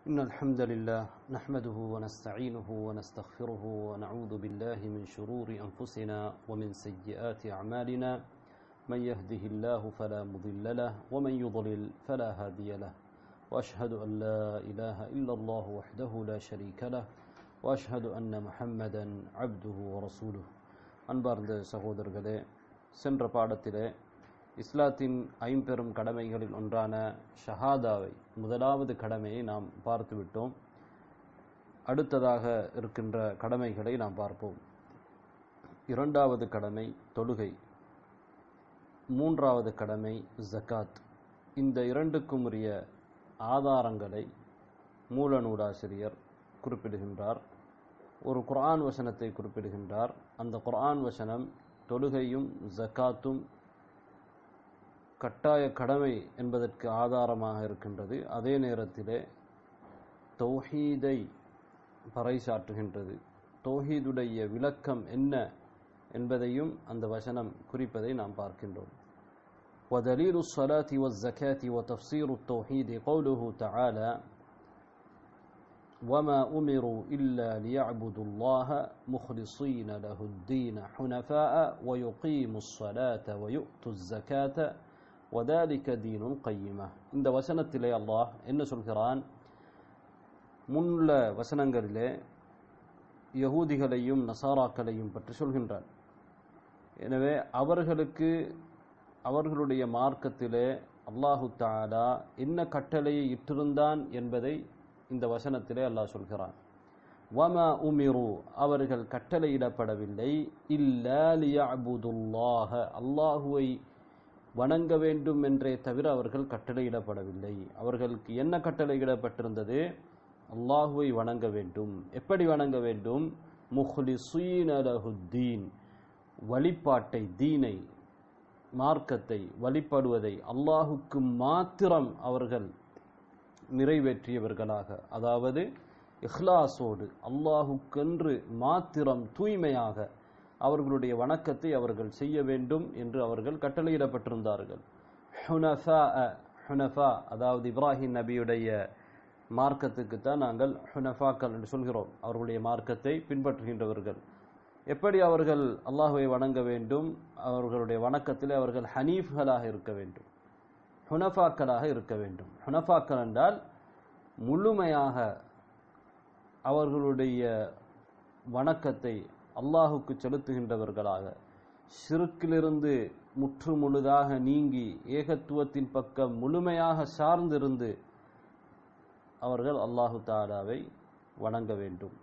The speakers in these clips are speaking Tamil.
إن الحمد لله نحمده ونستعينه ونستغفره ونعوذ بالله من شرور أنفسنا ومن سيئات أعمالنا من يهده الله فلا مضل له ومن يضلل فلا هادي له وأشهد أن لا إله إلا الله وحده لا شريك له وأشهد أن محمدا عبده ورسوله அன்பார்ந்த சகோதரர்களே சென்ற பாடத்திலே இஸ்லாத்தின் ஐம்பெரும் கடமைகளில் ஒன்றான ஷஹாதாவை முதலாவது கடமையை நாம் பார்த்துவிட்டோம் அடுத்ததாக இருக்கின்ற கடமைகளை நாம் பார்ப்போம் இரண்டாவது கடமை தொழுகை மூன்றாவது கடமை ஜக்காத் இந்த இரண்டுக்கும் உரிய ஆதாரங்களை மூல நூலாசிரியர் குறிப்பிடுகின்றார் ஒரு குர்ஆன் வசனத்தை குறிப்பிடுகின்றார் அந்த குர்ஆன் வசனம் தொழுகையும் ஜக்காத்தும் கட்டாய கடமை என்பதற்கு ஆதாரமாக இருக்கின்றது அதே நேரத்திலே தௌஹீதை பறைசாற்றுகின்றது தௌஹீதுடைய விளக்கம் என்ன என்பதையும் அந்த வசனம் குறிப்பதை நாம் பார்க்கின்றோம் ودليل الصلاة والزكاة وتفسير التوحيد قوله تعالى وما أمروا إلا ليعبدوا الله مخلصين له الدين حنفاء ويقيموا الصلاة ويؤتوا الزكاة وذلك دين القيمة இந்த வசனத்திலே அல்லாஹ் என்ன சொல்கிறான் முன்னுள்ள வசனங்களிலே யகூதிகளையும் நசாராக்களையும் பற்றி சொல்கின்றான் எனவே அவர்களுக்கு அவர்களுடைய மார்க்கத்திலே அல்லாஹு தாலா என்ன கட்டளையை இட்டிருந்தான் என்பதை இந்த வசனத்திலே அல்லாஹ் சொல்கிறான் வம உமிரு அவர்கள் கட்டளையிடப்படவில்லை இல்லலியபுதுல்லாஹ அல்லாஹுவை வணங்க வேண்டும் என்றே தவிர அவர்கள் கட்டளையிடப்படவில்லை அவர்களுக்கு என்ன கட்டளையிடப்பட்டிருந்தது அல்லாஹுவை வணங்க வேண்டும் எப்படி வணங்க வேண்டும் முஹ்லிசீனலஹுத்தீன் வழிபாட்டை தீனை மார்க்கத்தை வழிபடுவதை அல்லாஹுக்கு மாத்திரம் அவர்கள் நிறைவேற்றியவர்களாக அதாவது இஹ்லாஸோடு அல்லாஹுக்கென்று மாத்திரம் தூய்மையாக அவர்களுடைய வணக்கத்தை அவர்கள் செய்ய வேண்டும் என்று அவர்கள் கட்டளையிடப்பட்டிருந்தார்கள் ஹுனஃபா ஹுனஃபா அதாவது இப்ராஹிம் நபியுடைய மார்க்கத்துக்கு தான் நாங்கள் ஹுனஃபாக்கள் என்று சொல்கிறோம் அவர்களுடைய மார்க்கத்தை பின்பற்றுகின்றவர்கள் எப்படி அவர்கள் அல்லாஹுவை வணங்க வேண்டும் அவர்களுடைய வணக்கத்தில் அவர்கள் ஹனீஃப்களாக இருக்க வேண்டும் ஹுனஃபாக்களாக இருக்க வேண்டும் ஹுனஃபாக்கள் என்றால் முழுமையாக அவர்களுடைய வணக்கத்தை அல்லாஹுக்கு செலுத்துகின்றவர்களாக சிறுக்கிலிருந்து முற்று முழுதாக நீங்கி ஏகத்துவத்தின் பக்கம் முழுமையாக சார்ந்திருந்து அவர்கள் அல்லாஹு தாலாவை வணங்க வேண்டும்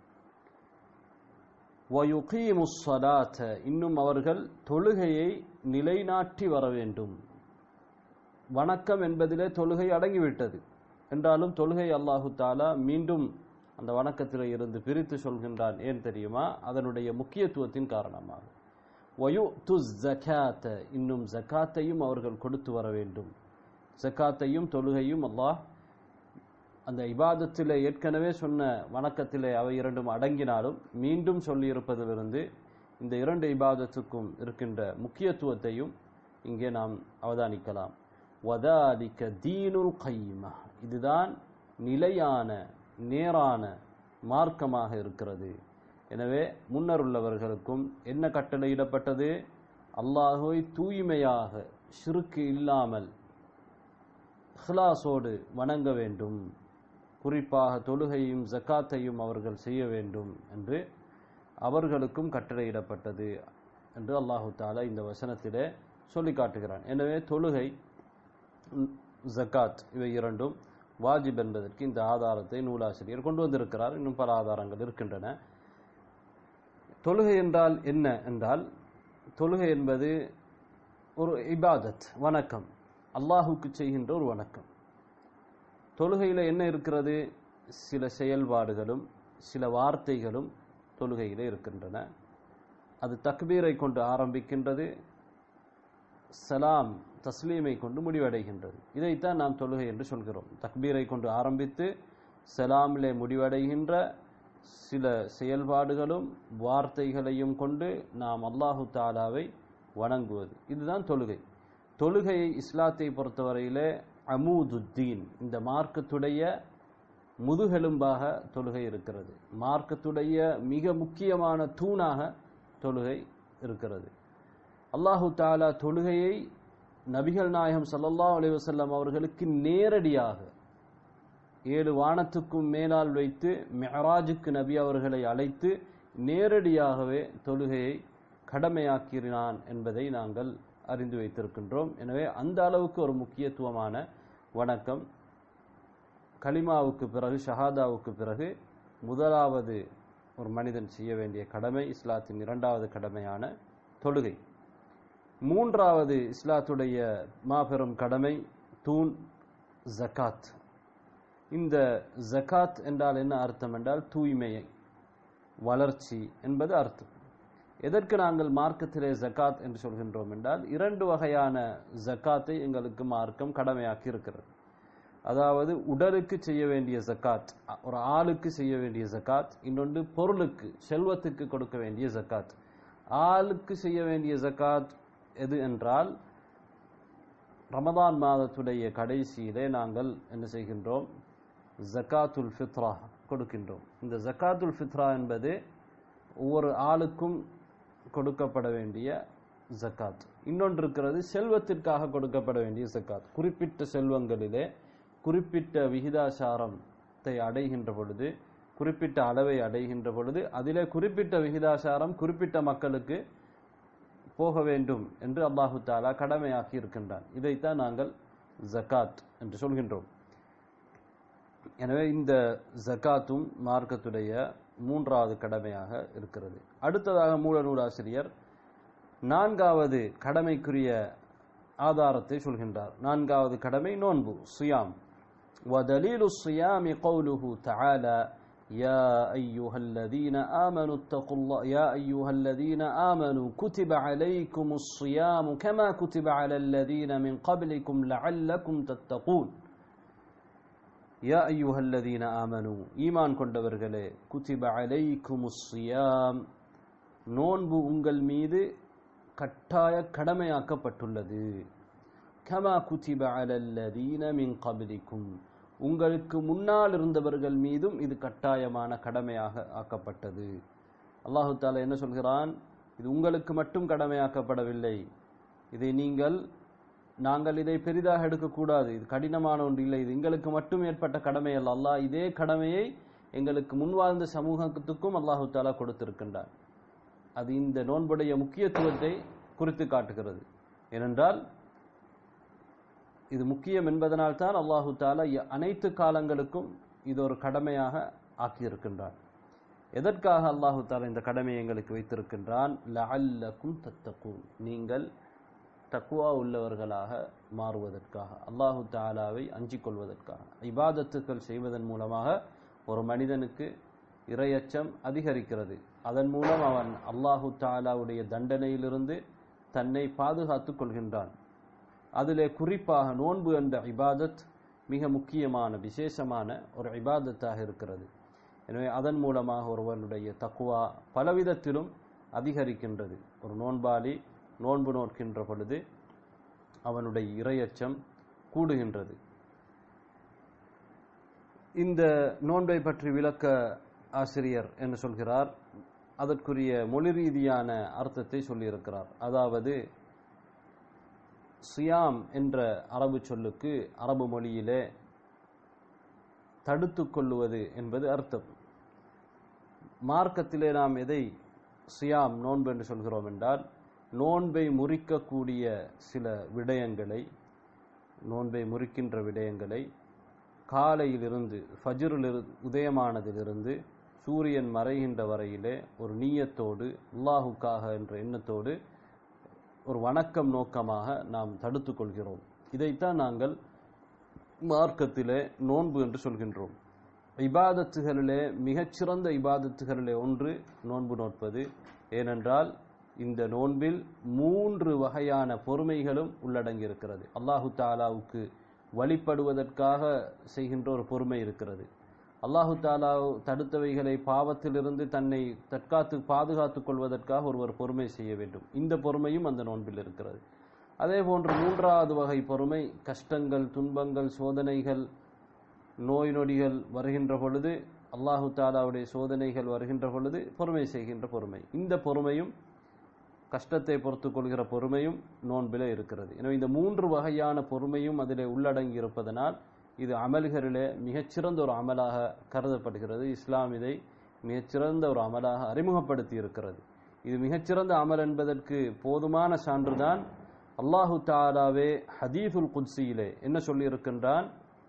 வயுகீமுஸ்ஸலாத்த இன்னும் அவர்கள் தொழுகையை நிலைநாட்டி வர வேண்டும் வணக்கம் என்பதிலே தொழுகை அடங்கிவிட்டது என்றாலும் தொழுகை அல்லாஹு தாலா மீண்டும் அந்த வணக்கத்தில் இருந்து பிரித்து சொல்கின்றான் ஏன் தெரியுமா அதனுடைய முக்கியத்துவத்தின் காரணமாக வயு து ஜக்காத்த இன்னும் ஜக்காத்தையும் அவர்கள் கொடுத்து வர வேண்டும் ஜக்காத்தையும் தொழுகையும் அல்லாஹ் அந்த இபாதத்தில் ஏற்கனவே சொன்ன வணக்கத்திலே அவை இரண்டும் அடங்கினாலும் மீண்டும் சொல்லியிருப்பதிலிருந்து இந்த இரண்டு இபாதத்துக்கும் இருக்கின்ற முக்கியத்துவத்தையும் இங்கே நாம் அவதானிக்கலாம் வதாலிக்க தீனுல் கைமா இதுதான் நிலையான நேரான மார்க்கமாக இருக்கிறது எனவே முன்னர் உள்ளவர்களுக்கும் என்ன கட்டளையிடப்பட்டது அல்லாஹுவை தூய்மையாக சிறுக்கு இல்லாமல் ஹிலாஸோடு வணங்க வேண்டும் குறிப்பாக தொழுகையும் ஜக்காத்தையும் அவர்கள் செய்ய வேண்டும் என்று அவர்களுக்கும் கட்டளையிடப்பட்டது என்று அல்லாஹு தாலா இந்த வசனத்திலே சொல்லி காட்டுகிறான் எனவே தொழுகை ஜக்காத் இவை இரண்டும் வாஜிப் என்பதற்கு இந்த ஆதாரத்தை நூலாசிரியர் கொண்டு வந்திருக்கிறார் இன்னும் பல ஆதாரங்கள் இருக்கின்றன தொழுகை என்றால் என்ன என்றால் தொழுகை என்பது ஒரு இபாதத் வணக்கம் அல்லாஹுக்கு செய்கின்ற ஒரு வணக்கம் தொழுகையில் என்ன இருக்கிறது சில செயல்பாடுகளும் சில வார்த்தைகளும் தொழுகையில் இருக்கின்றன அது தக்பீரை கொண்டு ஆரம்பிக்கின்றது சலாம் தஸ்லீமை கொண்டு முடிவடைகின்றது இதைத்தான் நாம் தொழுகை என்று சொல்கிறோம் தக்பீரை கொண்டு ஆரம்பித்து சலாமிலே முடிவடைகின்ற சில செயல்பாடுகளும் வார்த்தைகளையும் கொண்டு நாம் அல்லாஹு தாலாவை வணங்குவது இதுதான் தொழுகை தொழுகையை இஸ்லாத்தை பொறுத்தவரையிலே அமூதுத்தீன் இந்த மார்க்கத்துடைய முதுகெலும்பாக தொழுகை இருக்கிறது மார்க்கத்துடைய மிக முக்கியமான தூணாக தொழுகை இருக்கிறது அல்லாஹு தாலா தொழுகையை நபிகள் நாயகம் ஸல்லல்லாஹு அலைஹி வஸல்லம் அவர்களுக்கு நேரடியாக ஏழு வானத்துக்கும் மேலால் வைத்து மெஹராஜுக்கு நபி அவர்களை அழைத்து நேரடியாகவே தொழுகையை கடமையாக்கினான் என்பதை நாங்கள் அறிந்து வைத்திருக்கின்றோம் எனவே அந்த அளவுக்கு ஒரு முக்கியத்துவமான வணக்கம் கலிமாவுக்கு பிறகு ஷஹாதாவுக்கு பிறகு முதலாவது ஒரு மனிதன் செய்ய வேண்டிய கடமை இஸ்லாத்தின் இரண்டாவது கடமையான தொழுகை மூன்றாவது இஸ்லாத்துடைய மாபெரும் கடமை தூண் ஜகாத் இந்த ஜகாத் என்றால் என்ன அர்த்தம் என்றால் தூய்மையை வளர்ச்சி என்பது அர்த்தம் எதற்கு நாங்கள் மார்க்கத்திலே ஜகாத் என்று சொல்கின்றோம் என்றால் இரண்டு வகையான ஜகாத்தை எங்களுக்கு மார்க்கம் கடமையாக்கி இருக்கிறது அதாவது உடலுக்கு செய்ய வேண்டிய ஜக்காத் ஒரு ஆளுக்கு செய்ய வேண்டிய ஜக்காத் இன்னொன்று பொருளுக்கு செல்வத்துக்கு கொடுக்க வேண்டிய ஜக்காத் ஆளுக்கு செய்ய வேண்டிய ஜக்காத் எது என்றால் ரமதான் மாதத்துடைய கடைசியிலே நாங்கள் என்ன செய்கின்றோம் ஜக்காத்துல் ஃபித்ரா கொடுக்கின்றோம் இந்த ஜக்காத்துல் ஃபித்ரா என்பது ஒவ்வொரு ஆளுக்கும் கொடுக்கப்பட வேண்டிய ஜக்காத் இன்னொன்று இருக்கிறது செல்வத்திற்காக கொடுக்கப்பட வேண்டிய ஜக்காத் குறிப்பிட்ட செல்வங்களிலே குறிப்பிட்ட விகிதாசாரத்தை அடைகின்ற பொழுது குறிப்பிட்ட அளவை அடைகின்ற பொழுது அதிலே குறிப்பிட்ட விகிதாசாரம் குறிப்பிட்ட மக்களுக்கு போக வேண்டும் என்று அல்லாஹு தாலா கடமையாக்கி இருக்கின்றான் இதைத்தான் நாங்கள் ஜக்காத் என்று சொல்கின்றோம் எனவே இந்த ஜக்காத்தும் மார்க்கத்துடைய மூன்றாவது கடமையாக இருக்கிறது அடுத்ததாக மூல நூலாசிரியர் நான்காவது கடமைக்குரிய ஆதாரத்தை சொல்கின்றார் நான்காவது கடமை நோன்பு சுயாம் ودليل الصيام قوله تعالى يا أيها الذين آمنوا اتقوا الله يا أيها الذين آمنوا كتب عليكم الصيام كما كتب على الذين من قبلكم لعلكم تتقون யா ஐயுஹல்லதீன ஆமனு ஈமான் கொண்டவர்களே குதிப அலைக்கும் சியாம் நோன்பு உங்கள் மீது கட்டாய கடமையாக்கப்பட்டுள்ளது கமா குதிப அலல்லதீன மின் கபிலிக்கும் உங்களுக்கு முன்னால் இருந்தவர்கள் மீதும் இது கட்டாயமான கடமையாக ஆக்கப்பட்டது அல்லாஹு தாலா என்ன சொல்கிறான் இது உங்களுக்கு மட்டும் கடமையாக்கப்படவில்லை இதை நீங்கள் நாங்கள் இதை பெரிதாக எடுக்கக்கூடாது இது கடினமான ஒன்று இல்லை இது எங்களுக்கு மட்டும் ஏற்பட்ட கடமை அல்ல அல்லாஹ் இதே கடமையை எங்களுக்கு முன்வாழ்ந்த சமூகத்துக்கும் அல்லாஹு தாலா கொடுத்திருக்கின்றார் அது இந்த நோன்புடைய முக்கியத்துவத்தை குறித்து காட்டுகிறது ஏனென்றால் இது முக்கியம் என்பதனால் தான் அல்லாஹு தாலா அனைத்து காலங்களுக்கும் இது ஒரு கடமையாக ஆக்கியிருக்கின்றான் எதற்காக அல்லாஹு தாலா இந்த கடமையை எங்களுக்கு வைத்திருக்கின்றான் லஅல்லக்கும் தத்தக்கும் நீங்கள் தக்குவா உள்ளவர்களாக மாறுவதற்காக அல்லாஹு தாலாவை அஞ்சிக் கொள்வதற்காக இபாதத்துக்கள் செய்வதன் மூலமாக ஒரு மனிதனுக்கு இரையச்சம் அதிகரிக்கிறது அதன் மூலம் அவன் அல்லாஹு தாலாவுடைய தண்டனையிலிருந்து தன்னை பாதுகாத்துக் கொள்கின்றான் அதிலே குறிப்பாக நோன்பு என்ற இபாதத் மிக முக்கியமான விசேஷமான ஒரு இபாதத்தாக இருக்கிறது எனவே அதன் மூலமாக ஒருவனுடைய தக்குவா பலவிதத்திலும் அதிகரிக்கின்றது ஒரு நோன்பாளி நோன்பு நோக்கின்ற பொழுது அவனுடைய இரையச்சம் கூடுகின்றது இந்த நோன்பை பற்றி விளக்க ஆசிரியர் என்ன சொல்கிறார் அதற்குரிய மொழி ரீதியான அர்த்தத்தை சொல்லியிருக்கிறார் அதாவது சியாம் என்ற அரபு சொல்லுக்கு அரபு மொழியிலே தடுத்து கொள்ளுவது என்பது அர்த்தம் மார்க்கத்திலே நாம் எதை சியாம் நோன்பு என்று சொல்கிறோம் என்றால் நோன்பை முறிக்கக்கூடிய சில விடயங்களை நோன்பை முறிக்கின்ற விடயங்களை காலையிலிருந்து ஃபஜ்ரில் உதயமானதிலிருந்து சூரியன் மறைகின்ற வரையிலே ஒரு நீயத்தோடு அல்லாஹுக்காக என்ற எண்ணத்தோடு ஒரு வணக்கம் நோக்கமாக நாம் தடுத்து கொள்கிறோம் இதைத்தான் நாங்கள் மார்க்கத்திலே நோன்பு என்று சொல்கின்றோம் இபாதத்துகளிலே மிகச்சிறந்த இபாதத்துகளிலே ஒன்று நோன்பு நோட்பது ஏனென்றால் இந்த நோன்பில் மூன்று வகையான பொறுமைகளும் உள்ளடங்கியிருக்கிறது அல்லாஹு தாலாவுக்கு வழிபடுவதற்காக செய்கின்ற ஒரு பொறுமை இருக்கிறது அல்லாஹு தாலா தடுத்தவைகளை பாவத்திலிருந்து தன்னை தற்காத்து பாதுகாத்துக் கொள்வதற்காக ஒருவர் பொறுமை செய்ய வேண்டும் இந்த பொறுமையும் அந்த நோன்பில் இருக்கிறது அதே போன்று மூன்றாவது வகை பொறுமை கஷ்டங்கள் துன்பங்கள் சோதனைகள் நோய் நொடிகள் வருகின்ற பொழுது அல்லாஹு தாலாவுடைய சோதனைகள் வருகின்ற பொழுது பொறுமை செய்கின்ற பொறுமை இந்த பொறுமையும் கஷ்டத்தை பொறுத்து கொள்கிற பொறுமையும் நோன்பிலே இருக்கிறது எனவே இந்த மூன்று வகையான பொறுமையும் அதிலே உள்ளடங்கி இருப்பதனால் இது அமல்களிலே மிகச்சிறந்த ஒரு அமலாக கருதப்படுகிறது இஸ்லாம் இதை மிகச்சிறந்த ஒரு அமலாக அறிமுகப்படுத்தி இருக்கிறது இது மிகச்சிறந்த அமல் என்பதற்கு போதுமான சான்றுதான் அல்லாஹு தாலாவே ஹதீஃபுல் குத்சியிலே என்ன சொல்லியிருக்கின்றான்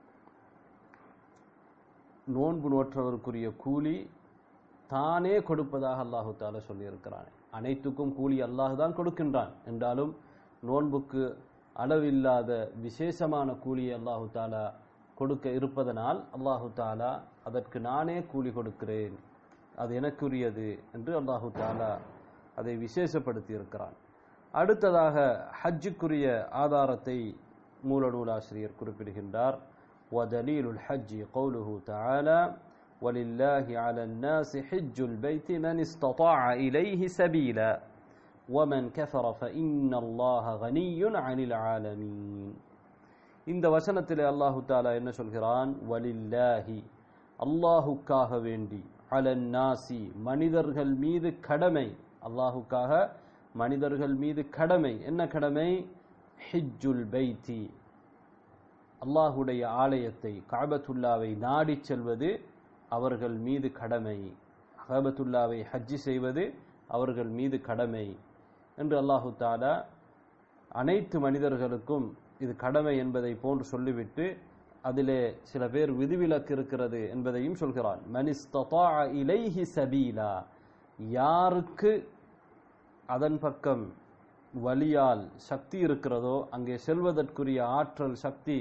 நோன்பு நோற்றவருக்குரிய கூலி தானே கொடுப்பதாக அல்லாஹு தாலா சொல்லியிருக்கிறான் அனைத்துக்கும் கூலி அல்லாஹ் தான் கொடுக்கின்றான் என்றாலும் நோன்புக்கு அளவில்லாத விசேஷமான கூலியை அல்லாஹு தாலா கொடுக்க இருப்பதனால் அல்லாஹு தாலா அதற்கு நானே கூலி கொடுக்கிறேன் அது எனக்குரியது என்று அல்லாஹு தாலா அதை விசேஷப்படுத்தி இருக்கிறான் அடுத்ததாக ஹஜ்ஜுக்குரிய ஆதாரத்தை மூல நூலாசிரியர் குறிப்பிடுகின்றார் ودليل الحج قوله تعالى ولله على الناس حج البيت من استطاع إليه سبيلا ومن كفر فإن الله غني عن العالمين இந்த வசனத்திலே அல்லாஹு தாலா என்ன சொல்கிறான் வலில்லாஹி அல்லாஹுக்காக வேண்டி அலன் நாசி மனிதர்கள் மீது கடமை அல்லாஹுக்காக மனிதர்கள் மீது கடமை என்ன கடமை ஹிஜ்ஜுல் பைத்தி அல்லாஹுடைய ஆலயத்தை காபத்துல்லாவை நாடிச் செல்வது அவர்கள் மீது கடமை காபத்துல்லாவை ஹஜ்ஜி செய்வது அவர்கள் மீது கடமை என்று அல்லாஹு தாலா அனைத்து மனிதர்களுக்கும் இது கடமை என்பதை போன்று சொல்லிவிட்டு அதிலே சில பேர் விதிவிலக்கு இருக்கிறது என்பதையும் சொல்கிறான் மனிஸ்ததா இலைஹி சபீலா யாருக்கு அதன் பக்கம் வலியால் சக்தி இருக்கிறதோ அங்கே செல்வதற்குரிய ஆற்றல் சக்தி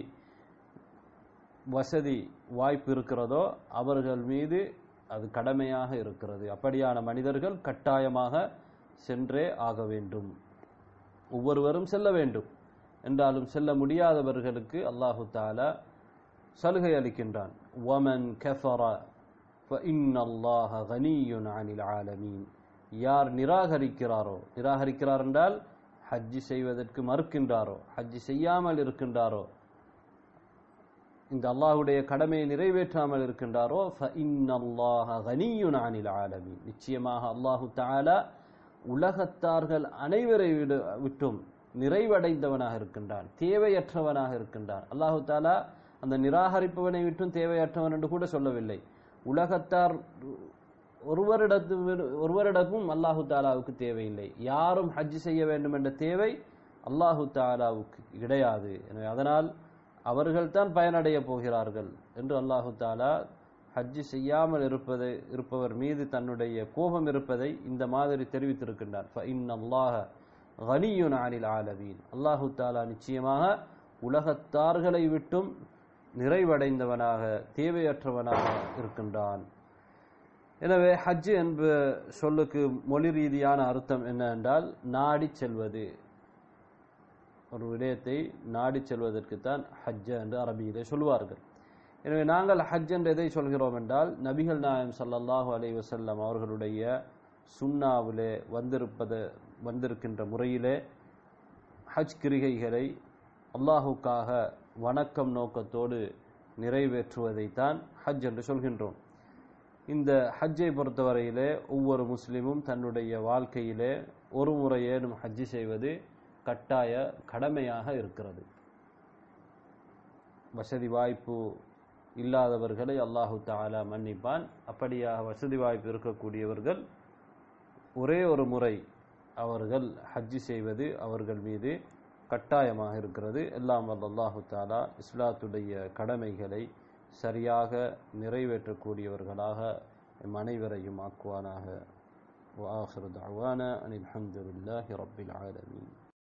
வசதி வாய்ப்பு இருக்கிறதோ அவர்கள் மீது அது கடமையாக இருக்கிறது அப்படியான மனிதர்கள் கட்டாயமாக சென்றே ஆக வேண்டும் ஒவ்வொருவரும் செல்ல வேண்டும் என்றாலும் செல்ல முடியாதவர்களுக்கு அல்லாஹு தாலா சலுகை அளிக்கின்றான் ஒமன் கஃபர فإن الله غني عن العالمين யார் நிராகரிக்கிறாரோ நிராகரிக்கிறார் என்றால் ஹஜ்ஜி செய்வதற்கு மறுக்கின்றாரோ ஹஜ்ஜி செய்யாமல் இருக்கின்றாரோ இந்த அல்லாஹுடைய கடமையை நிறைவேற்றாமல் இருக்கின்றாரோ ஆலமீன் நிச்சயமாக அல்லாஹு தாலா உலகத்தார்கள் அனைவரை விட விட்டும் நிறைவடைந்தவனாக இருக்கின்றான் தேவையற்றவனாக இருக்கின்றான் அல்லாஹு தாலா அந்த நிராகரிப்பவனை விட்டும் தேவையற்றவன் என்று கூட சொல்லவில்லை உலகத்தார் ஒருவரிடத்து ஒருவரிடமும் அல்லாஹு தாலாவுக்கு தேவையில்லை யாரும் ஹஜ் செய்ய வேண்டும் என்ற தேவை அல்லாஹு தாலாவுக்கு கிடையாது எனவே அதனால் அவர்கள்தான் பயனடைய போகிறார்கள் என்று அல்லாஹு தாலா ஹஜ்ஜி செய்யாமல் இருப்பது இருப்பவர் மீது தன்னுடைய கோபம் இருப்பதை இந்த மாதிரி தெரிவித்திருக்கின்றார் அல்லாஹ கனியுன் அனில் ஆலவீன் அல்லாஹு தாலா நிச்சயமாக உலகத்தார்களை விட்டும் நிறைவடைந்தவனாக தேவையற்றவனாக இருக்கின்றான் எனவே ஹஜ் என்ப சொல்லுக்கு மொழி ரீதியான அர்த்தம் என்ன என்றால் நாடி செல்வது ஒரு விடயத்தை நாடி செல்வதற்குத்தான் ஹஜ் என்று அரபியிலே சொல்வார்கள் எனவே நாங்கள் ஹஜ் என்று எதை சொல்கிறோம் என்றால் நபிகள் நாயம் சல்லல்லாஹு அலை வசல்லம் அவர்களுடைய சுன்னாவிலே வந்திருப்பது வந்திருக்கின்ற முறையிலே ஹஜ் கிரிகைகளை அல்லாஹுக்காக வணக்கம் நோக்கத்தோடு நிறைவேற்றுவதைத்தான் ஹஜ் என்று சொல்கின்றோம் இந்த ஹஜ்ஜை பொறுத்தவரையிலே ஒவ்வொரு முஸ்லிமும் தன்னுடைய வாழ்க்கையிலே ஒரு முறையேனும் ஹஜ்ஜி செய்வது கட்டாய கடமையாக இருக்கிறது வசதி வாய்ப்பு இல்லாதவர்களை அல்லாஹு தாலா மன்னிப்பான் அப்படியாக வசதி வாய்ப்பு இருக்கக்கூடியவர்கள் ஒரே ஒரு முறை அவர்கள் ஹஜ்ஜி செய்வது அவர்கள் மீது கட்டாயமாக இருக்கிறது எல்லாம் வல்ல அல்லாஹு தாலா இஸ்லாத்துடைய கடமைகளை சரியாக நிறைவேற்றக்கூடியவர்களாக எம் அனைவரையும் ஆக்குவானாக وآخر دعوانا أن الحمد لله رب العالمين